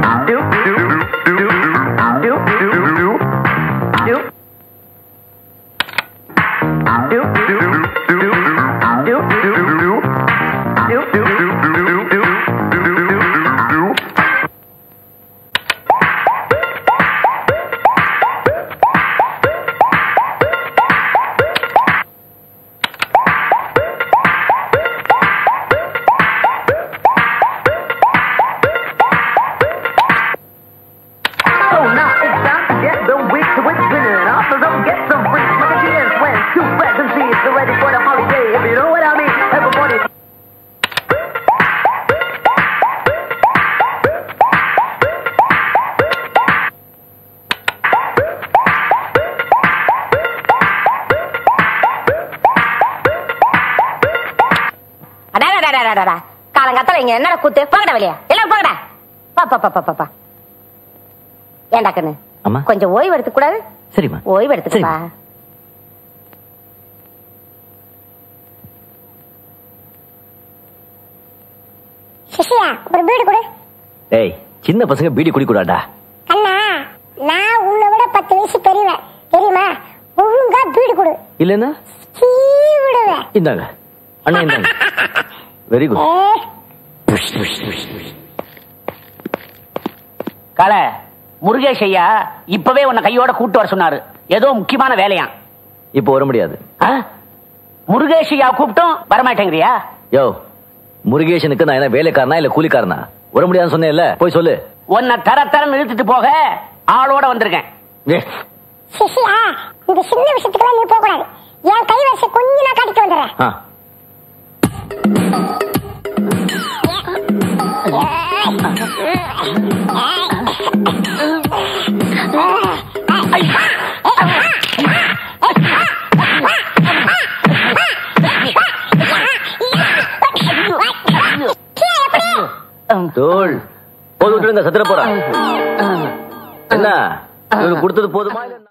So now it's time to get the week to what's spinning. Off the road, get some freaks. Make a chance when two friends and seeds are ready for the holiday. If you know what I mean, everybody. அடாடாடாடாடாடா காலங்காத்தால இங்க என்ன கூத்து போங்கடா வெளியா எல்லாம் போங்கடா பா பா பா பா பா, பா ஏண்டா கண்ணு அம்மா. கொஞ்சம் ஓய்வு எடுத்துக்க கூடாது சரிம்மா ஓய்வு எடுத்துக்கப்பா சிஷியா ஒரு பீடு கொடு ஏய் சின்ன பசங்க பீடி குடிக்கூடாடா அண்ணா நான் உன்னை விட பத்து வயசு பெரியவன் தெரியுமா ஒழுங்கா பீடு கொடு இல்லைன்னா சீ விடுவேன் இந்தாங்க அண்ணா இந்தாங்க வெரி குட் ஏ கால முருகேஷ் ஐயா இப்பவே உன்னை கையோட கூட்டு வர சொன்னாரு ஏதோ முக்கியமான வேலையா இப்போ வர முடியாது ஆ? முருகேஷ் ஐயா கூப்பிட்டும் வரமாட்டேங்கிறியா யோ முருகேசனுக்கு நான் என்ன வேலைக்காரனா இல்ல கூலிக்காரனா வர முடியாதுன்னு சொன்னேன்ல போய் சொல்லு உன்னை தர தரம் இழுத்துட்டு போக ஆளோட வந்திருக்கேன் ஏ, சிஷியா இந்த சின்ன விஷயத்துக்கெல்லாம் நீ போக கூடாது என் கை வரிசை கொஞ்சம் நான் காட்டிட்டு வந்துடுறேன் ஆ தோல் போது விட்டுருங்க சத்திர போறான் என்ன இவனுக்கு கொடுத்தது போதுமா இல்ல